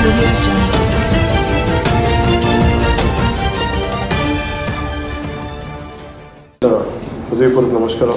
audio jungle. హృదయపూర్వక నమస్కారం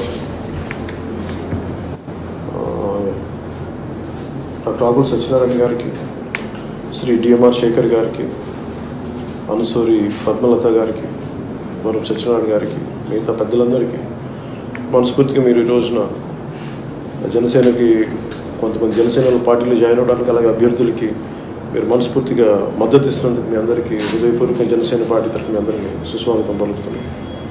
ఆ, డాక్టర్ ఆకుల్ సత్యనారాయణ గారికి శ్రీ డిఎంఆర్ శేఖర్ గారికి అనుసూరి పద్మలత గారికి వరం సత్యనారాయణ గారికి మిగతా పెద్దలందరికీ మనస్ఫూర్తిగా మీరు ఈ రోజున జనసేనకి కొంతమంది జనసేన పార్టీలో జాయిన్ అవడానికి అలాగే అభ్యర్థులకి మీరు మనస్ఫూర్తిగా మద్దతు ఇస్తున్నందుకు మీ అందరికీ హృదయపూర్వక జనసేన పార్టీ తరఫున మీ అందరికీ సుస్వాగతం పలుకుతున్నాను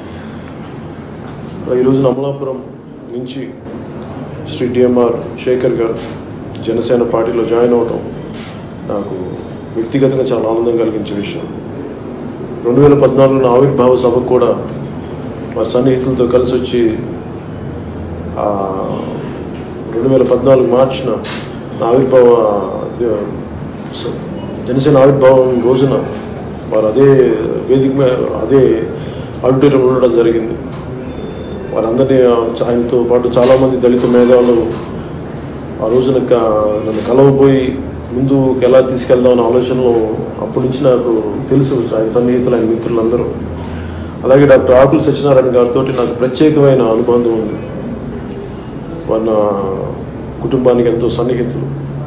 ఈ రోజున అమలాపురం నుంచి శ్రీ డిఎంఆర్ శేఖర్ గారు జనసేన పార్టీలో జాయిన్ అవడం నాకు వ్యక్తిగతంగా చాలా ఆనందం కలిగించే విషయం రెండు వేల పద్నాలుగులో ఆవిర్భావ సభకు కూడా వారి సన్నిహితులతో కలిసి వచ్చి ఆ, రెండు వేల పద్నాలుగు మార్చిన నా ఆవిర్భావ ద- స- జనసేన ఆవిర్భావం రోజున వారు అదే వేదిక మీద అదే ఆడిటోరియం ఉండడం జరిగింది వారందరినీ ఆయనతో పాటు చాలామంది దళిత మేధావులు ఆ రోజున క- నన్ను కలవబోయి ముందుకు ఎలా తీసుకెళ్దాం అనే ఆలోచనలో అప్పటి నుంచి నాకు తెలుసు ఆయన సన్నిహితులు ఆయన మిత్రులందరూ అలాగే డాక్టర్ ఆకుల సత్యనారాయణ గారితో నాకు ప్రత్యేకమైన అనుబంధం ఉంది వారి నా కుటుంబానికి ఎంతో సన్నిహితులు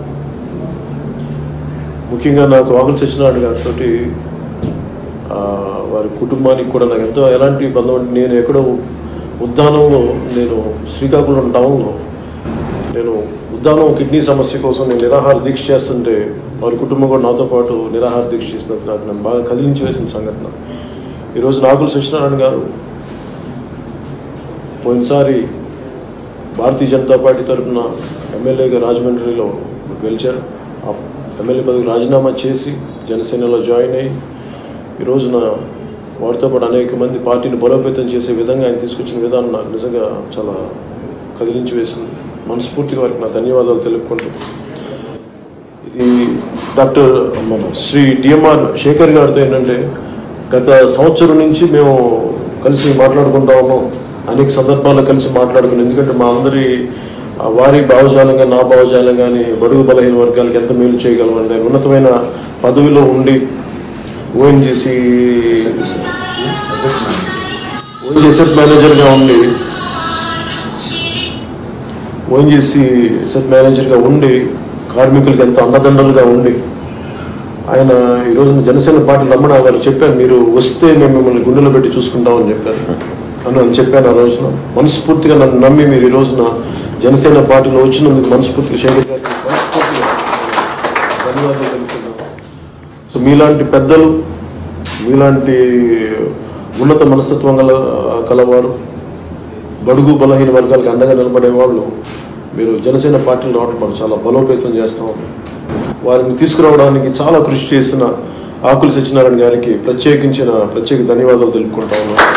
ముఖ్యంగా నాకు ఆకుల సత్యనారాయణ గారితో వారి కుటుంబానికి కూడా నాకు ఎంతో ఎలాంటి బంధం అంటే నేను ఎక్కడో ఉద్దానంలో నేను శ్రీకాకుళం టౌన్లో నేను ఉద్దానం కిడ్నీ సమస్య కోసం నేను నిరాహార దీక్ష చేస్తుంటే వారి కుటుంబం కూడా నాతో పాటు నిరాహార దీక్ష చేసినందుకు నాకు నన్ను బాగా కదిలించి వేసిన సంఘటన ఈరోజు నాగుల సత్యనారాయణ గారు పోయినసారి భారతీయ జనతా పార్టీ తరఫున ఎమ్మెల్యేగా రాజమండ్రిలో గెలిచారు ఆ ఎమ్మెల్యే పదవికి రాజీనామా చేసి జనసేనలో జాయిన్ అయ్యి ఈ రోజున వారితో పాటు అనేక మంది పార్టీని బలోపేతం చేసే విధంగా ఆయన తీసుకొచ్చిన విధానం నాకు నిజంగా చాలా కదిలించి వేసింది మనస్ఫూర్తిగా వారికి నా ధన్యవాదాలు తెలుపుకుంటూ ఇది డాక్టర్ మన శ్రీ డిఎంఆర్ శేఖర్ గారితో ఏంటంటే గత సంవత్సరం నుంచి మేము కలిసి మాట్లాడుకుంటా ఉన్నాం అనేక సందర్భాల్లో కలిసి మాట్లాడుకున్నాం ఎందుకంటే మా అందరి ఆ, వారి భావజాలం కానీ నా భావజాలం కానీ బడుగు బలహీన వర్గాలకు ఎంత మేలు చేయగలం అంటే ఉన్నతమైన పదవిలో ఉండి ఓఎన్జీసీ ఓఎన్జీసీ మేనేజర్గా ఉండి ఓఎన్జీసీ సెట్ మేనేజర్గా ఉండి కార్మికులకు ఎంతో అండదండలుగా ఉండి ఆయన ఈరోజు జనసేన పార్టీ రమ్మణ గారు చెప్పారు మీరు వస్తే మేము మిమ్మల్ని గుండెలో పెట్టి చూసుకుంటామని చెప్పారు అని అని చెప్పాను ఆ రోజున మనస్ఫూర్తిగా నన్ను నమ్మి మీరు ఈ రోజున జనసేన పార్టీలో వచ్చినందుకు మనస్ఫూర్తిగా శేఖర్ గారికి మనస్ఫూర్తిగా ధన్యవాదాలు తెలుపుతున్నాను సో మీలాంటి పెద్దలు మీలాంటి ఉన్నత మనస్తత్వం గల కలవారు బడుగు బలహీన వర్గాలకు అండగా నిలబడే వాళ్ళు మీరు జనసేన పార్టీలో రావడం మనం చాలా బలోపేతం చేస్తాం వారిని తీసుకురావడానికి చాలా కృషి చేసిన ఆకుల సత్యనారాయణ గారికి ప్రత్యేకించిన ప్రత్యేక ధన్యవాదాలు తెలుపుకుంటా ఉన్నాను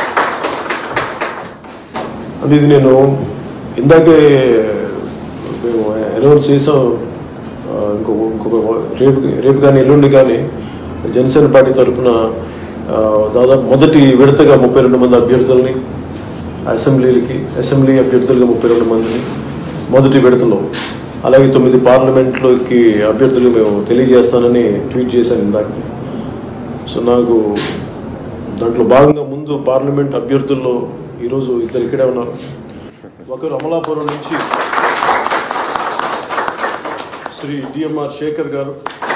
అంటే ఇది నేను ఇందాకే మేము అనౌన్స్ చేసాం ఆ, ఇంకో ఇంకొక రేపు రేపు కానీ ఎల్లుండి కానీ జనసేన పార్టీ తరఫున ఆ, దాదాపు మొదటి విడతగా ముప్పై రెండు మంది అభ్యర్థుల్ని అసెంబ్లీలకి అసెంబ్లీ అభ్యర్థులుగా ముప్పై రెండు మందిని మొదటి విడతలో అలాగే తొమ్మిది పార్లమెంట్లోకి అభ్యర్థులు మేము తెలియజేస్తానని ట్వీట్ చేశాను ఇందాక సో నాకు దాంట్లో భాగంగా ముందు పార్లమెంట్ అభ్యర్థుల్లో ఈరోజు ఇద్దరు ఇక్కడే ఉన్నారు ఒకరు అమలాపురం నుంచి శ్రీ డిఎంఆర్ శేఖర్ గారు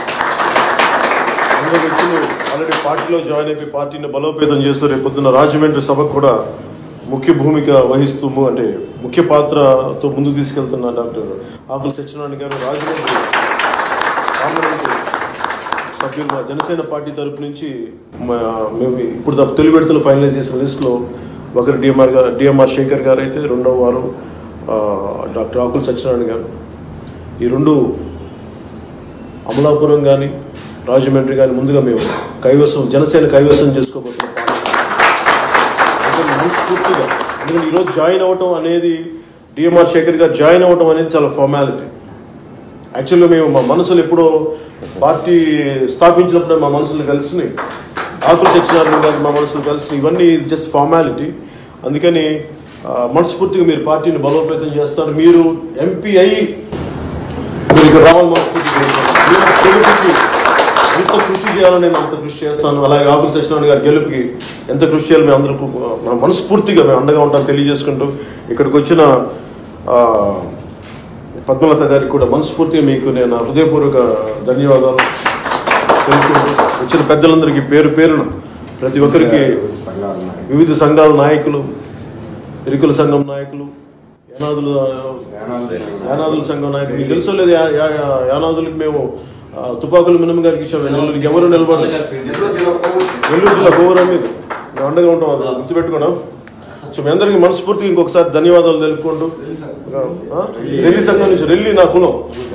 అందరు వ్యక్తులు ఆల్రెడీ పార్టీలో జాయిన్ అయిపోయి పార్టీని బలోపేతం చేస్తూ రేపు పొద్దున్న రాజమండ్రి సభకు కూడా ముఖ్య భూమిక వహిస్తూ ము- అంటే ముఖ్య పాత్రతో ముందుకు తీసుకెళ్తున్న డాక్టర్ ఆకుల సత్యనారాయణ గారు రాజమండ్రి పార్లమెంటు సభ్యులుగా జనసేన పార్టీ తరపు నుంచి మా- మేము ఇప్పుడు దా- తొలి విడతలు ఫైనలైజ్ చేసిన లిస్టులో ఒకరు డిఎంఆర్ గారు డిఎంఆర్ శేఖర్ గారు అయితే రెండవ వారు ఆ, డాక్టర్ ఆకుల సత్యనారాయణ గారు ఈ రెండు అమలాపురం కానీ రాజమండ్రి కానీ ముందుగా మేము కైవసం జనసేన కైవసం చేసుకోబోతున్నాం అందుకని మనస్ఫూర్తిగా ఎందుకంటే ఈరోజు జాయిన్ అవ్వటం అనేది డిఎంఆర్ శేఖర్ గారు జాయిన్ అవ్వటం అనేది చాలా ఫార్మాలిటీ యాక్చువల్గా మేము మా మనసులు ఎప్పుడో పార్టీ స్థాపించినప్పుడు మా మనసులు కలిసినాయి ఆకులు తెచ్చినారు కానీ మా మనసులు కలిసినాయి ఇవన్నీ జస్ట్ ఫార్మాలిటీ అందుకని ఆ, మనస్ఫూర్తిగా మీరు పార్టీని బలోపేతం చేస్తారు మీరు ఎంపీ అయ్యి మీరు ఇక్కడ రావాలి మనస్ఫూర్తిగా కోరుకుంటున్నాను. మీరు తెలుగుకి చేయాలని నేను అంత కృషి చేస్తాను అలాగే ఆకుల సత్యనారాయణ గారి గెలుపుకి ఎంత కృషి చేయాలి మేము అందరూ మన మనస్ఫూర్తిగా మేము అండగా ఉంటాం తెలియజేసుకుంటూ ఇక్కడికి వచ్చిన ఆ, పద్మలత గారికి కూడా మనస్ఫూర్తిగా మీకు నేను నా హృదయపూర్వక ధన్యవాదాలు తెలుసుకుంటూ వచ్చిన పెద్దలందరికీ పేరు పేరున ప్రతి ఒక్కరికి వివిధ సంఘాల నాయకులు ఎరుకుల సంఘం నాయకులు యానాదుల యానాదుల సంఘం నాయకులు మీకు తెలుసో లేదు యా- యా- యా- యానాదులకు మేము ఆ, తుపాకులు మినిమం గారికి ఇచ్చాము నెల్లూరుకి ఎవరు నిలబడలేదు నెల్లూరు జిల్లా గోవరం మీద మేము అండగా ఉంటాం అది గుర్తుపెట్టుకున్నాం సో మీ అందరికీ మనస్ఫూర్తిగా ఇంకొకసారి ధన్యవాదాలు తెలుపుకుంటూ ఆ, రెల్లి సంఘం నుంచి రెల్లి నా కులం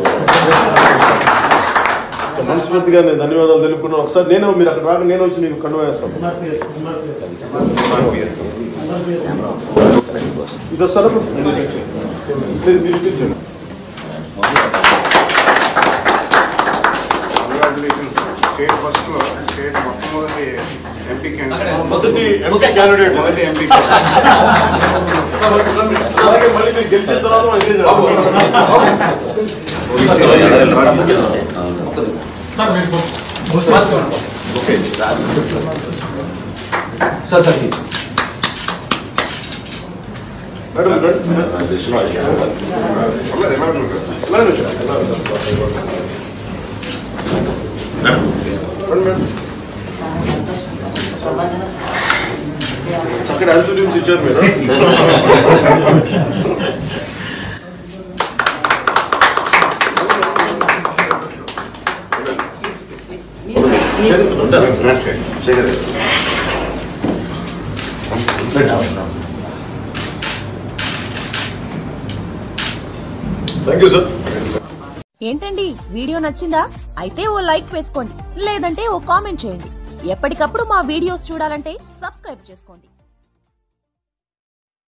సో మనస్ఫూర్తిగా నేను ధన్యవాదాలు తెలుపుకున్నాను ఒకసారి నేను మీరు అక్కడ రాక నేను వచ్చి నీకు కండు వేస్తాను ఇది వస్తారా మీరు- మీరు ఇప్పించండి. స్టేట్ ఫస్ట్ లో స్టేట్ మొట్టమొదటి ఎంపీ మొదటి ఎంపీ క్యాండిడేట్ మొదటి ఎంపీ అలాగే మళ్ళీ మీరు గెలిచిన తర్వాత మనం ఇదే మేడం రండి. అలాగే వచ్చి. రండి మేడం. చక్కటి ఆంథోనియమ్స్ ఇచ్చారు మీరు థ్యాంక్ యూ సార్ ఏంటండి వీడియో నచ్చిందా అయితే ఓ లైక్ వేసుకోండి లేదంటే ఓ కామెంట్ చేయండి ఎప్పటికప్పుడు మా వీడియోస్ చూడాలంటే సబ్స్క్రైబ్ చేసుకోండి